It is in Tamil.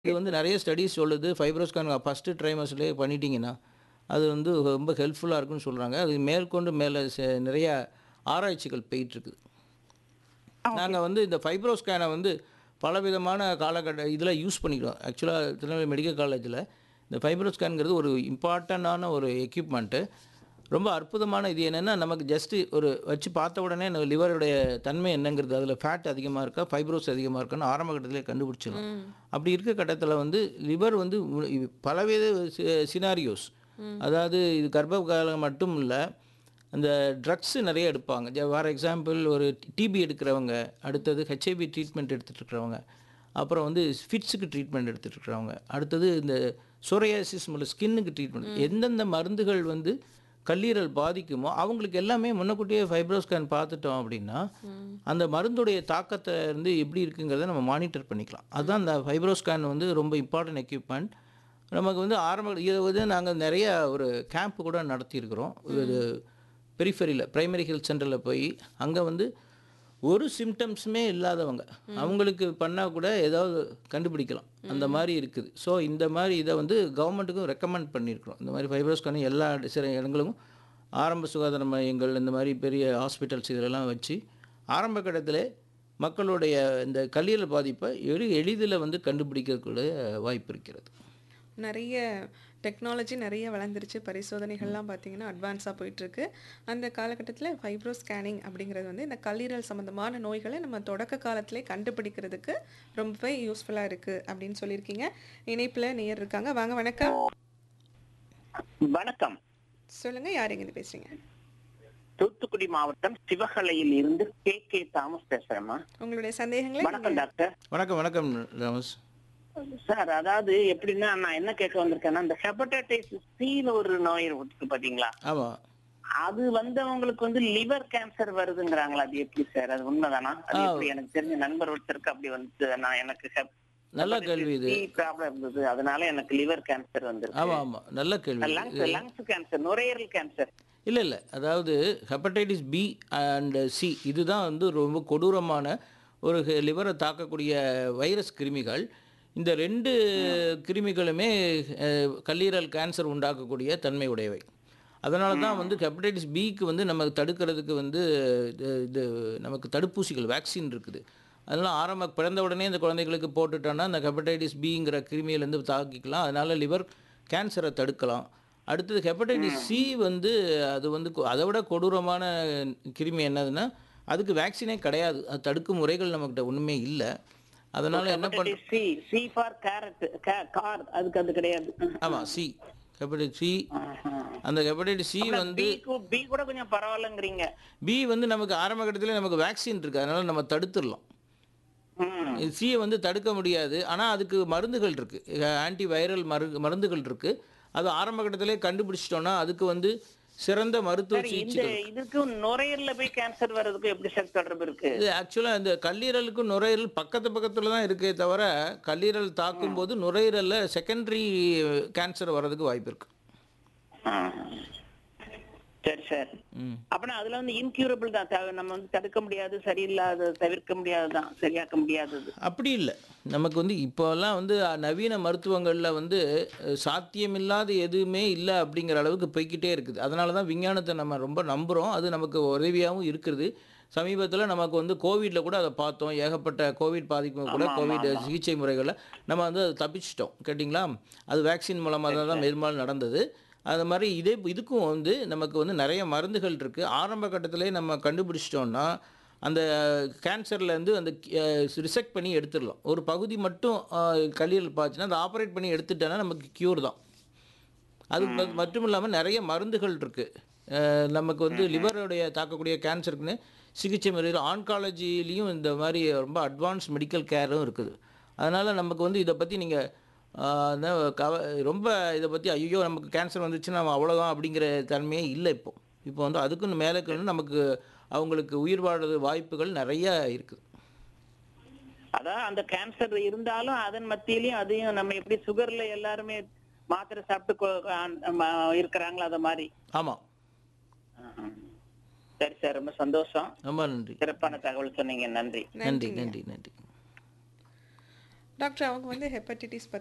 இது வந்து நிறைய ஸ்டடீஸ் சொல்லுது ஃபைப்ரோஸ்கான் ஃபஸ்ட்டு ட்ரைமஸ்லேயே பண்ணிட்டீங்கன்னா அது வந்து ரொம்ப ஹெல்ப்ஃபுல்லாக இருக்குன்னு சொல்கிறாங்க அது மேற்கொண்டு மேலே நிறைய ஆராய்ச்சிகள் போயிட்டுருக்குது நாங்கள் வந்து இந்த ஃபைப்ரோஸ்கேனை வந்து பலவிதமான காலகட்ட இதில் யூஸ் பண்ணிக்கிறோம் ஆக்சுவலாக திருநெல்வேலி மெடிக்கல் காலேஜில் இந்த ஃபைப்ரோஸ்கேனுங்கிறது ஒரு இம்பார்ட்டண்ட்டான ஒரு எக்யூப்மெண்ட்டு ரொம்ப அற்புதமான இது என்னென்னா நமக்கு ஜஸ்ட்டு ஒரு வச்சு பார்த்த உடனே நம்ம லிவருடைய தன்மை என்னங்கிறது அதில் ஃபேட் அதிகமாக இருக்கா ஃபைப்ரோஸ் அதிகமாக இருக்கான்னு ஆரம்ப கட்டத்திலே கண்டுபிடிச்சிடும் அப்படி இருக்க கட்டத்தில் வந்து லிவர் வந்து உ- இது பலவித சினாரியோஸ் அதாவது இது கர்ப்ப காலம் மட்டும் இல்லை அந்த ட்ரக்ஸு நிறைய எடுப்பாங்க ஃபார் எக்ஸாம்பிள் ஒரு டிபி எடுக்கிறவங்க அடுத்தது ஹெச்ஐவி ட்ரீட்மெண்ட் எடுத்துகிட்டு இருக்கிறவங்க அப்புறம் வந்து ஃபிட்ஸுக்கு ட்ரீட்மெண்ட் எடுத்துகிட்டு இருக்கிறவங்க அடுத்தது இந்த சொரையாசிஸ் மூலம் ஸ்கின்னுக்கு ட்ரீட்மெண்ட் எந்தெந்த மருந்துகள் வந்து கல்லீரல் பாதிக்குமோ அவங்களுக்கு எல்லாமே முன்னக்கூட்டியே ஃபைப்ரோஸ்கேன் பார்த்துட்டோம் அப்படின்னா அந்த மருந்துடைய தாக்கத்தை வந்து எப்படி இருக்குங்கிறத நம்ம மானிட்டர் பண்ணிக்கலாம் அதுதான் அந்த ஃபைப்ரோஸ்கேன் வந்து ரொம்ப இம்பார்ட்டன்ட் எக்யூப்மெண்ட் நமக்கு வந்து ஆரம்ப இதை வந்து நாங்கள் நிறைய ஒரு கேம்ப் கூட நடத்தியிருக்கிறோம் இது பெரிஃபெரியில் பிரைமரி ஹெல்த் சென்டரில் போய் அங்கே வந்து ஒரு சிம்டம்ஸுமே இல்லாதவங்க அவங்களுக்கு பண்ணால் கூட ஏதாவது கண்டுபிடிக்கலாம் அந்த மாதிரி இருக்குது ஸோ இந்த மாதிரி இதை வந்து கவர்மெண்ட்டுக்கும் ரெக்கமெண்ட் பண்ணியிருக்கிறோம் இந்த மாதிரி ஃபைப்ரோஸ்கான எல்லா சில இடங்களும் ஆரம்ப சுகாதார மையங்கள் இந்த மாதிரி பெரிய ஹாஸ்பிட்டல்ஸ் இதெல்லாம் வச்சு ஆரம்ப கட்டத்திலே மக்களுடைய இந்த கல்லீரல் பாதிப்பை எளி எளிதில் வந்து கண்டுபிடிக்கக்கூடிய வாய்ப்பு இருக்கிறது நிறைய டெக்னாலஜி நிறைய வளர்ந்துருச்சு பரிசோதனைகள்லாம் பார்த்தீங்கன்னா அட்வான்ஸாக போயிட்டுருக்கு அந்த காலகட்டத்தில் ஃபைப்ரோ ஸ்கேனிங் அப்படிங்கிறது வந்து இந்த கல்லீரல் சம்மந்தமான நோய்களை நம்ம தொடக்க காலத்திலே கண்டுபிடிக்கிறதுக்கு ரொம்பவே யூஸ்ஃபுல்லாக இருக்குது அப்படின்னு சொல்லியிருக்கீங்க இணைப்பில் நேயர் இருக்காங்க வாங்க வணக்கம் வணக்கம் சொல்லுங்கள் யார் எங்கேருந்து பேசுகிறீங்க தூத்துக்குடி மாவட்டம் சிவகலையில் இருந்து கே கே தாமஸ் பேசுறேம்மா உங்களுடைய சந்தேகங்களை வணக்கம் டாக்டர் வணக்கம் வணக்கம் ராமஸ் சார் அதாவது எப்படின்னா நான் என்ன கேட்க வந்திருக்கேன்னா இந்த ஹெப்படைட்டிஸ் சின்னு ஒரு நோய் இருக்கு பாத்தீங்களா ஆமாம் அது வந்தவங்களுக்கு வந்து லிவர் கேன்சர் வருதுங்கிறாங்களா அது எப்படி சார் அது உண்மைதானா அது எப்படி எனக்கு தெரிஞ்ச நண்பர் ஒருத்தருக்கு அப்படி வந்து நான் எனக்கு நல்ல கேள்வி இது ப்ராப்ளம் இருந்தது அதனால எனக்கு லிவர் கேன்சர் வந்திருக்கு ஆமாம் ஆமாம் நல்ல கேள்வி லங்ஸ் லங்ஸ் கேன்சர் நுரையீரல் கேன்சர் இல்லை இல்லை அதாவது ஹெப்படைட்டிஸ் பி அண்ட் சி இதுதான் வந்து ரொம்ப கொடூரமான ஒரு லிவரை தாக்கக்கூடிய வைரஸ் கிருமிகள் இந்த ரெண்டு கிருமிகளுமே அஹ், கல்லீரல் கேன்சர் உண்டாக்கக்கூடிய தன்மை உடையவை அதனால தான் வந்து ஹெப்படைட்டிஸ் பிக்கு வந்து நம்ம தடுக்கிறதுக்கு வந்து இது இது நமக்கு தடுப்பூசிகள் வேக்சின் இருக்குது அதனால் ஆரம்ப பிறந்த உடனே இந்த குழந்தைகளுக்கு போட்டுட்டோன்னா அந்த ஹெப்படைட்டிஸ் பிங்கிற கிருமியிலேருந்து தாக்கிக்கலாம் அதனால் லிவர் கேன்சரை தடுக்கலாம் அடுத்தது ஹெப்படைட்டிஸ் சி வந்து அது வந்து கொ- அதை விட கொடூரமான கிருமி என்னதுன்னா அதுக்கு வேக்சினே கிடையாது அது தடுக்கும் முறைகள் நம்மக்கிட்ட ஒன்றுமே இல்லை அதனால் என்ன பண்ண C C for carrot car அதுக்கு அது கிடையாது ஆமாம் சி ஹெப்படைட்டிஸ் சி அந்த ஹெப்படைட்டிஸ் சி வந்து பி பி கூட கொஞ்சம் பரவாயில்லங்கிறீங்க பி வந்து நமக்கு ஆரம்ப கட்டத்திலே நமக்கு வேக்சின் இருக்குது அதனால் நம்ம தடுத்துடலாம் ம். சியை வந்து தடுக்க முடியாது ஆனால் அதுக்கு மருந்துகள் இருக்குது ஆன்டி வைரல் மரு மருந்துகள் இருக்குது அது ஆரம்ப கட்டத்திலே கண்டுபிடிச்சிட்டோன்னா அதுக்கு வந்து சிறந்த மருத்துவ சரி, இந்த சிகிச்சைகள் இதுக்கு நுரையீரல்ல போய் கேன்சர் வர்றதுக்கு எப்படி சார் தொடர்பு இருக்கு இது ஆக்சுவலாக இந்த கல்லீரலுக்கும் நுரையீரல் பக்கத்து பக்கத்தில் தான் இருக்கே தவிர கல்லீரல் தாக்கும் போது நுரையீரலில் செகண்டரி கேன்சர் வர்றதுக்கு வாய்ப்பு இருக்குது ஆ. சரி சார் ம் அப்படின்னா அதுல வந்து இன்க்யூரபிள் தான் தேவை நம்ம வந்து தடுக்க முடியாது சரியில்லாத தவிர்க்க முடியாதுதான் சரியாக்க முடியாதது அப்படி இல்லை நமக்கு வந்து இப்போல்லாம் வந்து நவீன மருத்துவங்களில் வந்து அஹ், சாத்தியமில்லாத எதுவுமே இல்லை அப்படிங்கிற அளவுக்கு போய்க்கிட்டே இருக்குது அதனால தான் விஞ்ஞானத்தை நம்ம ரொம்ப நம்புகிறோம் அது நமக்கு உதவியாகவும் இருக்குது சமீபத்தில் நமக்கு வந்து கோவிடில் கூட அதை பார்த்தோம் ஏகப்பட்ட கோவிட் பாதிப்பு கூட கோவிட் சிகிச்சை முறைகளை நம்ம வந்து அதை தப்பிச்சிட்டோம் கேட்டிங்களா அது வேக்சின் மூலமாக தான் பெரும்பாலும் நடந்தது அது மாதிரி இதே இதுக்கும் வந்து நமக்கு வந்து நிறைய மருந்துகள் இருக்குது ஆரம்ப கட்டத்திலே நம்ம கண்டுபிடிச்சிட்டோம்னா அந்த கேன்சர்லேருந்து அந்த ரிசெக்ட் பண்ணி எடுத்துடலாம் ஒரு பகுதி மட்டும் அஹ், கல்லீரல் பாய்ச்சுன்னா அதை ஆப்ரேட் பண்ணி எடுத்துட்டோன்னா நமக்கு க்யூர் தான் அது ம- மட்டும் இல்லாமல் நிறைய மருந்துகள் இருக்குது நமக்கு வந்து லிவருடைய தாக்கக்கூடிய கேன்சருக்குன்னு சிகிச்சை முறையில் ஆன்காலஜிலையும் இந்த மாதிரி ரொம்ப அட்வான்ஸ் மெடிக்கல் கேரும் இருக்குது அதனால் நமக்கு வந்து இதை பற்றி நீங்கள் கவ ரொம்ப இதை பற்றி ஐயோ நமக்கு கேன்சர் வந்துச்சுன்னா நம்ம அவ்வளோதான் அப்படிங்கிற தன்மையே இல்லை இப்போ இப்போ வந்து அதுக்குன்னு மேலே நமக்கு அவங்களுக்கு உயிர் வாழறது வாய்ப்புகள் நிறைய இருக்குது அதான் அந்த கேன்சர் இருந்தாலும் அதன் மத்தியிலயும் அதையும் நம்ம எப்படி சுகர்ல எல்லாருமே மாத்திரை சாப்பிட்டு கொ- ஆ- ம- இருக்கிறாங்களோ அத மாதிரி ஆமாம் ஆஹா. சரி சார் ரொம்ப சந்தோஷம் ரொம்ப நன்றி சிறப்பான தகவல் சொன்னீங்க நன்றி நன்றி நன்றி நன்றி டாக்டர் அவங்க வந்து ஹெப்படைட்டிஸ்